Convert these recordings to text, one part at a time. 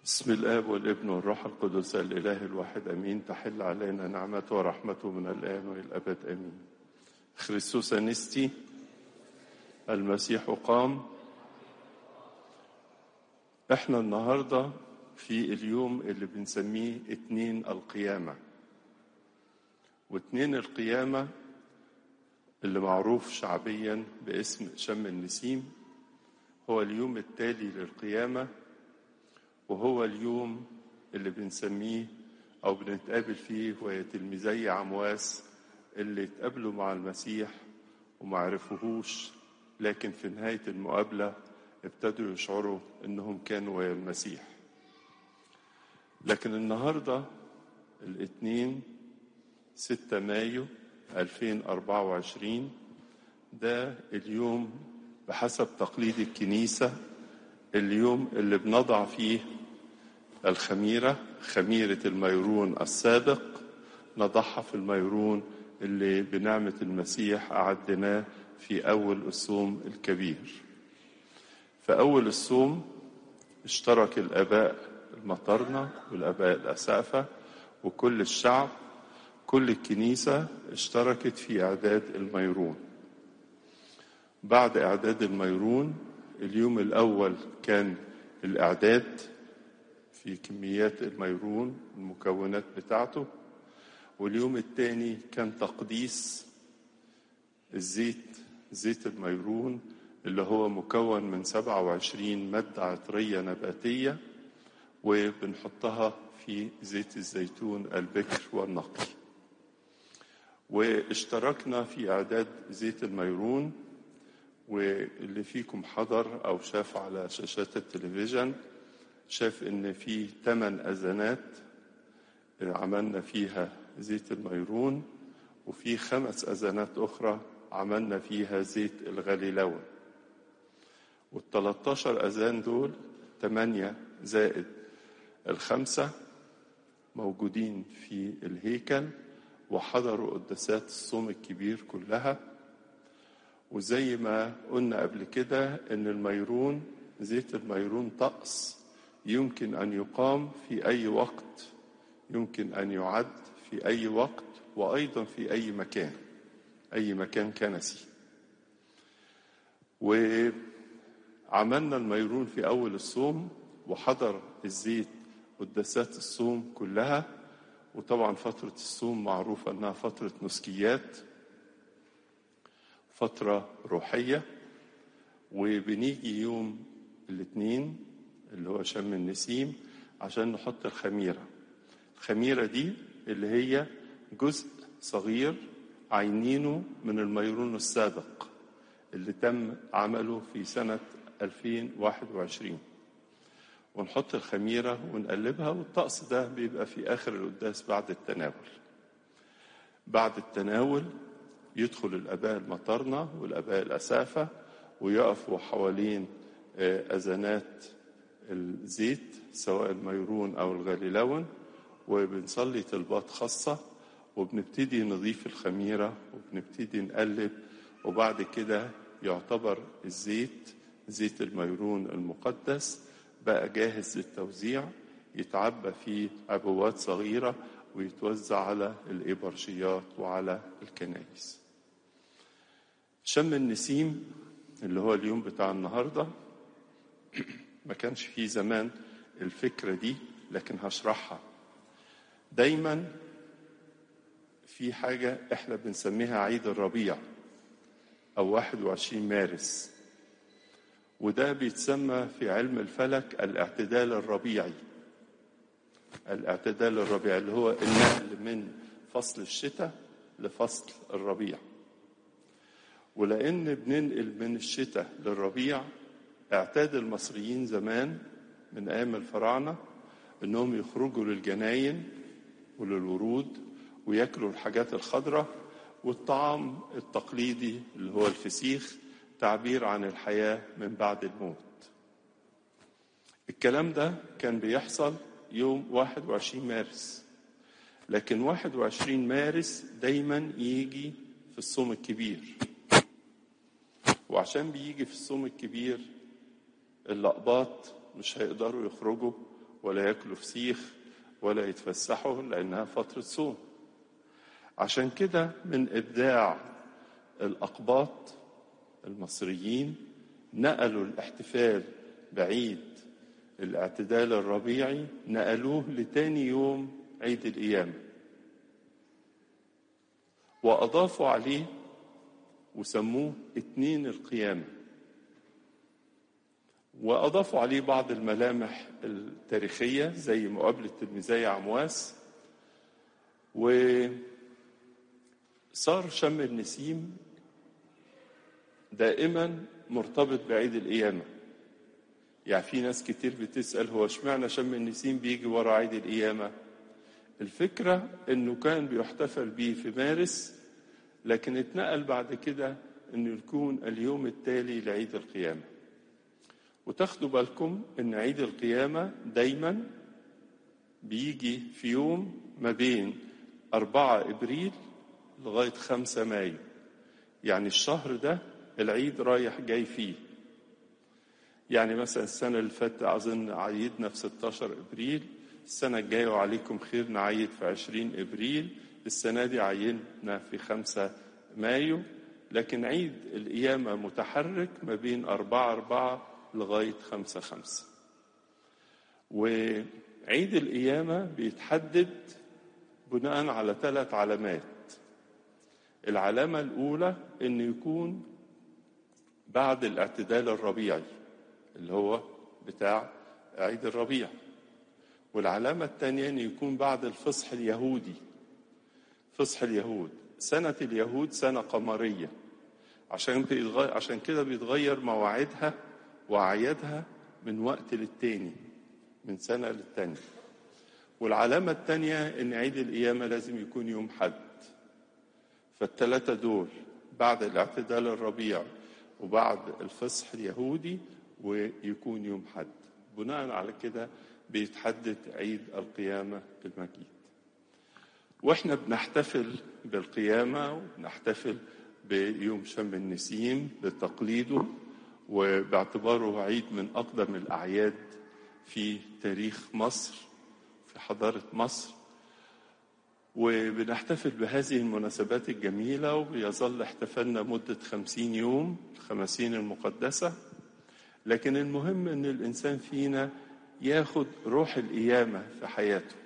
بسم الآب والابن والروح القدس الإله الواحد أمين تحل علينا نعمته ورحمته من الآن وإلى الأبد أمين خريستوس أنستي المسيح قام احنا النهاردة في اليوم اللي بنسميه اتنين القيامة واتنين القيامة اللي معروف شعبيا باسم شم النسيم هو اليوم التالي للقيامة وهو اليوم اللي بنسميه أو بنتقابل فيه وهي تلميذي عمواس اللي اتقابلوا مع المسيح وما عرفوهوش لكن في نهاية المقابلة ابتدوا يشعروا إنهم كانوا ويا المسيح لكن النهاردة الاثنين ستة مايو 2024 ده اليوم بحسب تقليد الكنيسة اليوم اللي بنضع فيه الخميرة خميرة الميرون السابق نضعها في الميرون اللي بنعمة المسيح أعدناه في أول الصوم الكبير في أول الصوم اشترك الآباء المطرنة والآباء الأسافة وكل الشعب كل الكنيسة اشتركت في إعداد الميرون بعد إعداد الميرون اليوم الأول كان الإعداد في كميات الميرون المكونات بتاعته واليوم الثاني كان تقديس الزيت زيت الميرون اللي هو مكون من 27 مادة عطرية نباتية وبنحطها في زيت الزيتون البكر والنقي واشتركنا في إعداد زيت الميرون واللي فيكم حضر أو شاف على شاشات التلفزيون شاف إن في ثمان أذانات عملنا فيها زيت الميرون وفي خمس أذانات أخرى عملنا فيها زيت الغليلون والتلاتاشر أذان دول تمانية زائد الخمسة موجودين في الهيكل وحضروا قداسات الصوم الكبير كلها وزي ما قلنا قبل كده ان الميرون زيت الميرون طقس يمكن ان يقام في اي وقت يمكن ان يعد في اي وقت وايضا في اي مكان اي مكان كنسي وعملنا الميرون في اول الصوم وحضر الزيت قداسات الصوم كلها وطبعا فترة الصوم معروفة انها فترة نسكيات فترة روحية وبنيجي يوم الاثنين اللي هو شم النسيم عشان نحط الخميرة الخميرة دي اللي هي جزء صغير عينينه من الميرون السابق اللي تم عمله في سنة 2021 ونحط الخميرة ونقلبها والطقس ده بيبقى في آخر القداس بعد التناول بعد التناول يدخل الآباء المطرنة والآباء الأسافة ويقفوا حوالين أذانات الزيت سواء الميرون أو الغليلون وبنصلي طلبات خاصة وبنبتدي نضيف الخميرة وبنبتدي نقلب وبعد كده يعتبر الزيت زيت الميرون المقدس بقى جاهز للتوزيع يتعبى في عبوات صغيرة ويتوزع على الإبرشيات وعلى الكنائس شم النسيم اللي هو اليوم بتاع النهاردة ما كانش فيه زمان الفكرة دي لكن هشرحها دايما في حاجة احنا بنسميها عيد الربيع أو 21 مارس وده بيتسمى في علم الفلك الاعتدال الربيعي الاعتدال الربيعي اللي هو النقل من فصل الشتاء لفصل الربيع ولأن بننقل من الشتاء للربيع اعتاد المصريين زمان من أيام الفراعنة إنهم يخرجوا للجناين وللورود وياكلوا الحاجات الخضراء والطعام التقليدي اللي هو الفسيخ تعبير عن الحياة من بعد الموت الكلام ده كان بيحصل يوم 21 مارس لكن 21 مارس دايما يجي في الصوم الكبير وعشان بيجي في الصوم الكبير اللقباط مش هيقدروا يخرجوا ولا ياكلوا فسيخ ولا يتفسحوا لأنها فترة صوم عشان كده من إبداع الأقباط المصريين نقلوا الاحتفال بعيد الاعتدال الربيعي نقلوه لتاني يوم عيد القيامة وأضافوا عليه وسموه اتنين القيامة وأضافوا عليه بعض الملامح التاريخية زي مقابلة المزايا عمواس وصار شم النسيم دائما مرتبط بعيد القيامة يعني في ناس كتير بتسأل هو اشمعنى شم النسيم بيجي ورا عيد القيامة الفكرة انه كان بيحتفل بيه في مارس لكن اتنقل بعد كده انه يكون اليوم التالي لعيد القيامة وتاخدوا بالكم ان عيد القيامة دايما بيجي في يوم ما بين أربعة إبريل لغاية خمسة مايو يعني الشهر ده العيد رايح جاي فيه يعني مثلا السنة اللي فاتت أظن عيدنا في 16 إبريل السنة الجاية وعليكم خير نعيد في 20 إبريل السنة دي عيدنا في 5 مايو لكن عيد القيامة متحرك ما بين 4 4 لغاية 5 5 وعيد القيامة بيتحدد بناء على ثلاث علامات العلامة الأولى إن يكون بعد الاعتدال الربيعي اللي هو بتاع عيد الربيع والعلامة الثانية أن يكون بعد الفصح اليهودي فصح اليهود سنة اليهود سنة قمرية عشان بيتغير عشان كده بيتغير مواعيدها وأعيادها من وقت للتاني من سنة للتانية والعلامة الثانية أن عيد القيامة لازم يكون يوم حد فالثلاثة دول بعد الاعتدال الربيع وبعد الفصح اليهودي ويكون يوم حد بناء على كده بيتحدد عيد القيامة المجيد واحنا بنحتفل بالقيامة وبنحتفل بيوم شم النسيم بتقليده وباعتباره عيد من أقدم الأعياد في تاريخ مصر في حضارة مصر وبنحتفل بهذه المناسبات الجميلة ويظل احتفالنا مدة خمسين يوم الخمسين المقدسة لكن المهم ان الانسان فينا ياخد روح القيامه في حياته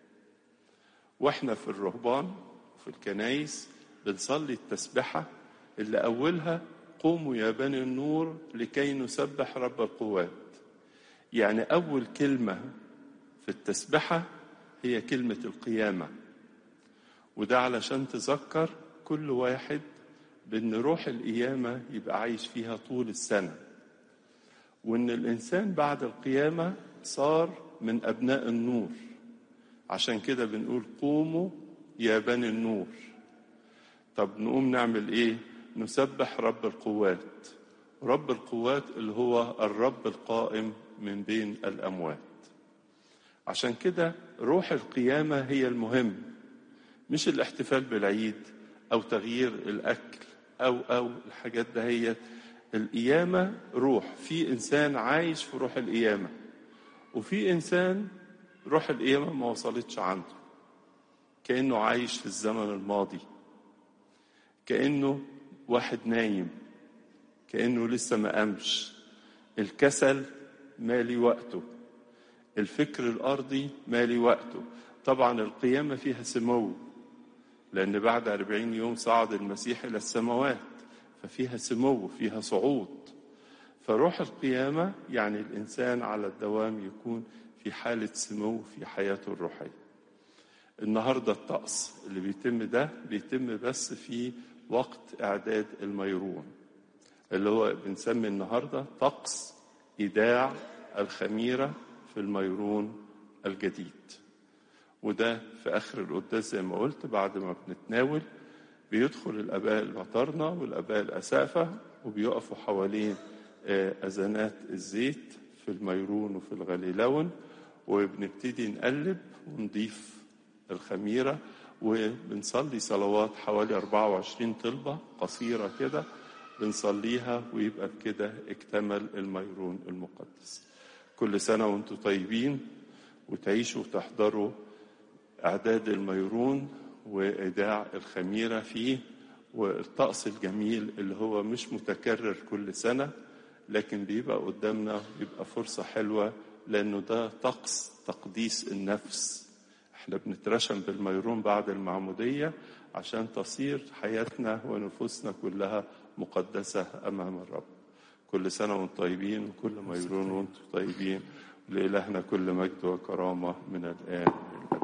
واحنا في الرهبان وفي الكنايس بنصلي التسبحه اللي اولها قوموا يا بني النور لكي نسبح رب القوات يعني اول كلمه في التسبحه هي كلمه القيامه وده علشان تذكر كل واحد بان روح القيامه يبقى عايش فيها طول السنه وان الانسان بعد القيامه صار من ابناء النور عشان كده بنقول قوموا يا بني النور طب نقوم نعمل ايه نسبح رب القوات رب القوات اللي هو الرب القائم من بين الاموات عشان كده روح القيامه هي المهم مش الاحتفال بالعيد او تغيير الاكل او او الحاجات دهيت القيامة روح في إنسان عايش في روح القيامة وفي إنسان روح القيامة ما وصلتش عنده كأنه عايش في الزمن الماضي كأنه واحد نايم كأنه لسه ما قامش الكسل مالي وقته الفكر الأرضي مالي وقته طبعا القيامة فيها سمو لأن بعد أربعين يوم صعد المسيح إلى السماوات ففيها سمو فيها صعود فروح القيامة يعني الإنسان على الدوام يكون في حالة سمو في حياته الروحية النهاردة الطقس اللي بيتم ده بيتم بس في وقت إعداد الميرون اللي هو بنسمي النهاردة طقس إيداع الخميرة في الميرون الجديد وده في آخر القداس زي ما قلت بعد ما بنتناول بيدخل الآباء المطرنة والآباء الأسافة وبيقفوا حوالين أذانات الزيت في الميرون وفي الغليلون وبنبتدي نقلب ونضيف الخميرة وبنصلي صلوات حوالي 24 طلبة قصيرة كده بنصليها ويبقى بكده اكتمل الميرون المقدس كل سنة وانتم طيبين وتعيشوا وتحضروا إعداد الميرون وإيداع الخميرة فيه والطقس الجميل اللي هو مش متكرر كل سنة لكن بيبقى قدامنا بيبقى فرصة حلوة لأنه ده طقس تقديس النفس احنا بنترشم بالميرون بعد المعمودية عشان تصير حياتنا ونفوسنا كلها مقدسة أمام الرب كل سنة وانتم طيبين وكل ميرون وانتم طيبين لإلهنا كل مجد وكرامة من الآن